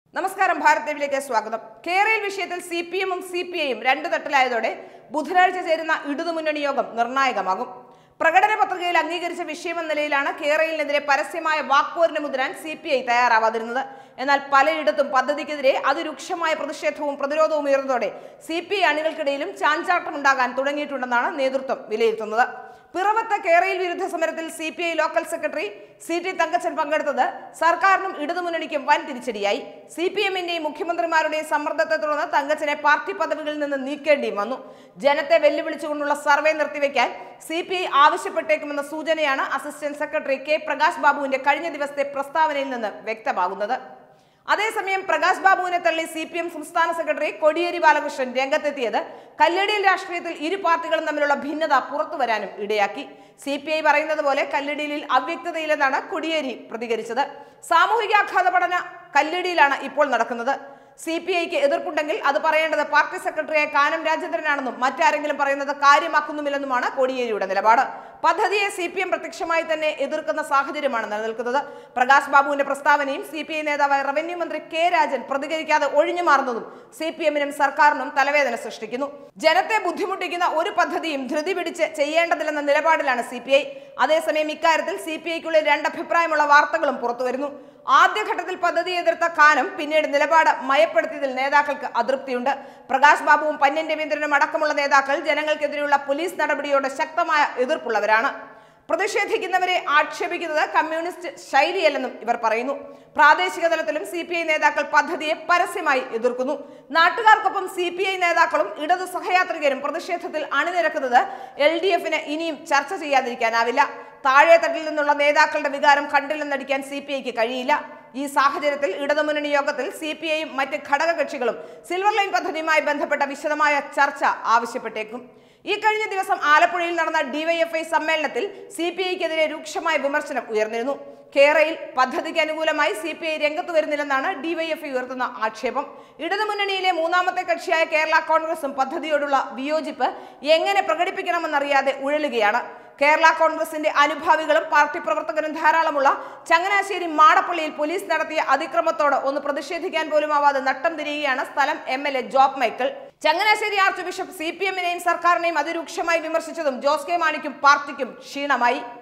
നമസ്കാരം ഭാരത് ലൈവിലേക്ക് സ്വാഗതം കേരള വിഷയത്തിൽ സി പി എമ്മും സി പി ഐയും രണ്ടു തട്ടിലായതോടെ ബുധനാഴ്ച ചേരുന്ന ഇടതുമുന്നണി യോഗം നിർണായകമാകും പ്രകടന പത്രികയിൽ അംഗീകരിച്ച വിഷയമെന്ന നിലയിലാണ് കേരളിനെതിരെ പരസ്യമായ വാക്പോരിന് മുതിരാൻ സി പി ഐ തയ്യാറാവാതിരുന്നത് എന്നാൽ പലയിടത്തും പദ്ധതിക്കെതിരെ അതിരൂക്ഷമായ പ്രതിഷേധവും പ്രതിരോധവും ഉയർന്നതോടെ സി പി ഐ അണികൾക്കിടയിലും ചാഞ്ചാട്ടമുണ്ടാകാൻ തുടങ്ങിയിട്ടുണ്ടെന്നാണ് നേതൃത്വം വിലയിരുത്തുന്നത് പിറവത്ത കേരയിൽ വിരുദ്ധ സമരത്തിൽ C P I local secretary C T Thankachan പങ്കെടുത്തത് സർക്കാരിനും ഇടതുമുന്നണിക്കും വൻ തിരിച്ചടിയായി സി പി എമ്മിന്റെയും മുഖ്യമന്ത്രിമാരുടെയും സമ്മർദ്ദത്തെ തുടർന്ന് തങ്കച്ചനെ പാർട്ടി പദവികളിൽ നിന്ന് നീക്കേണ്ടിയും വന്നു ജനത്തെ വെല്ലുവിളിച്ചുകൊണ്ടുള്ള സർവേ നിർത്തിവെക്കാൻ സി പി ഐ ആവശ്യപ്പെട്ടേക്കുമെന്ന സൂചനയാണ് അസിസ്റ്റന്റ് സെക്രട്ടറി കെ പ്രകാശ് ബാബുവിന്റെ കഴിഞ്ഞ ദിവസത്തെ പ്രസ്താവനയിൽ നിന്ന് വ്യക്തമാകുന്നത് അതേസമയം പ്രകാശ് ബാബുവിനെ തള്ളി സി പി എം സംസ്ഥാന സെക്രട്ടറി കോടിയേരി ബാലകൃഷ്ണൻ രംഗത്തെത്തിയത് കല്ലടിയിൽ രാഷ്ട്രീയത്തിൽ ഇരു പാർട്ടികളും തമ്മിലുള്ള ഭിന്നത പുറത്തു വരാനും ഇടയാക്കി സി പി ഐ പറയുന്നത് പോലെ കല്ലടിയിൽ അവ്യക്തതയില്ലെന്നാണ് കോടിയേരി പ്രതികരിച്ചത് സാമൂഹികാഘാത പഠന കല്ലടിയിലാണ് ഇപ്പോൾ നടക്കുന്നത് സി പി ഐക്ക് എതിർപ്പുണ്ടെങ്കിൽ അത് പറയേണ്ടത് പാർട്ടി സെക്രട്ടറിയായ കാനം രാജേന്ദ്രനാണെന്നും മറ്റാരെങ്കിലും പറയുന്നത് കാര്യമാക്കുന്നുമില്ലെന്നുമാണ് കോടിയേരിയുടെ നിലപാട് പദ്ധതിയെ സി പി എം പ്രത്യക്ഷമായി തന്നെ എതിർക്കുന്ന സാഹചര്യമാണ് നിലനിൽക്കുന്നത് പ്രകാശ് ബാബുവിന്റെ പ്രസ്താവനയും സി പി ഐ നേതാവായ റവന്യൂ മന്ത്രി കെ രാജൻ പ്രതികരിക്കാതെ ഒഴിഞ്ഞു മാറുന്നതും സി പി എമ്മിനും സർക്കാരിനും തലവേദന സൃഷ്ടിക്കുന്നു ജനത്തെ ബുദ്ധിമുട്ടിക്കുന്ന ഒരു പദ്ധതിയും ധൃതി പിടിച്ച് ചെയ്യേണ്ടതില്ലെന്ന നിലപാടിലാണ് സി പി ഐ അതേസമയം ഇക്കാര്യത്തിൽ സി പി ഐക്കുള്ളിൽ രണ്ടഭിപ്രായമുള്ള വാർത്തകളും പുറത്തുവരുന്നു ആദ്യഘട്ടത്തിൽ പദ്ധതി എതിർത്ത കാനം പിന്നീട് നിലപാട് മയപ്പെടുത്തിയതിൽ നേതാക്കൾക്ക് അതൃപ്തിയുണ്ട് പ്രകാശ് ബാബുവും പന്യൻ രവീന്ദ്രനും അടക്കമുള്ള നേതാക്കൾ ജനങ്ങൾക്കെതിരെയുള്ള പോലീസ് നടപടിയോട് ശക്തമായ എതിർപ്പുള്ളവരാണ് പ്രതിഷേധിക്കുന്നവരെ ആക്ഷേപിക്കുന്നത് കമ്മ്യൂണിസ്റ്റ് ശൈലിയല്ലെന്നും ഇവർ പറയുന്നു പ്രാദേശിക തലത്തിലും സി പി ഐ നേതാക്കൾ പദ്ധതിയെ പരസ്യമായി എതിർക്കുന്നു നാട്ടുകാർക്കൊപ്പം സി പി ഐ നേതാക്കളും ഇടതു സഹയാത്രികരും പ്രതിഷേധത്തിൽ അണിനിരക്കുന്നത് എൽ ഡി എഫിന് ഇനിയും ചർച്ച ചെയ്യാതിരിക്കാനാവില്ല താഴെ തട്ടിൽ നിന്നുള്ള നേതാക്കളുടെ വികാരം കണ്ടില്ലെന്നടിക്കാൻ സി പി ഐക്ക് കഴിയില്ല ഈ സാഹചര്യത്തിൽ ഇടതുമുന്നണി യോഗത്തിൽ സി പി ഐയും മറ്റ് ഘടകകക്ഷികളും സിൽവർ ലൈൻ പദ്ധതിയുമായി ബന്ധപ്പെട്ട വിശദമായ ചർച്ച ആവശ്യപ്പെട്ടേക്കും ഈ കഴിഞ്ഞ ദിവസം ആലപ്പുഴയിൽ നടന്ന ഡിവൈഎഫ്ഐ സമ്മേളനത്തിൽ സി പി ഐക്കെതിരെ രൂക്ഷമായ വിമർശനം ഉയർന്നിരുന്നു കേരളയിൽ പദ്ധതിക്ക് അനുകൂലമായി സി പി ഐ രംഗത്ത് വരുന്നില്ലെന്നാണ് ഡിവൈഎഫ്ഐ ഉയർത്തുന്ന ആക്ഷേപം ഇടതുമുന്നണിയിലെ മൂന്നാമത്തെ കക്ഷിയായ കേരള കോൺഗ്രസും പദ്ധതിയോടുള്ള വിയോജിപ്പ് എങ്ങനെ പ്രകടിപ്പിക്കണമെന്നറിയാതെ ഉഴലുകയാണ് കേരള കോൺഗ്രസിന്റെ അനുഭാവികളും പാർട്ടി പ്രവർത്തകരും ധാരാളമുള്ള ചങ്ങനാശ്ശേരി മാടപ്പള്ളിയിൽ പോലീസ് നടത്തിയ അതിക്രമത്തോട് ഒന്ന് പ്രതിഷേധിക്കാൻ പോലും ആവാതെ നട്ടം തിരിയുകയാണ് സ്ഥലം M L A Job Michael Changanassery archbishop C P എമ്മിനെയും സർക്കാരിനെയും അതിരൂക്ഷമായി വിമർശിച്ചതും ജോസ് കെ മാണിക്കും പാർട്ടിക്കും ക്ഷീണമായി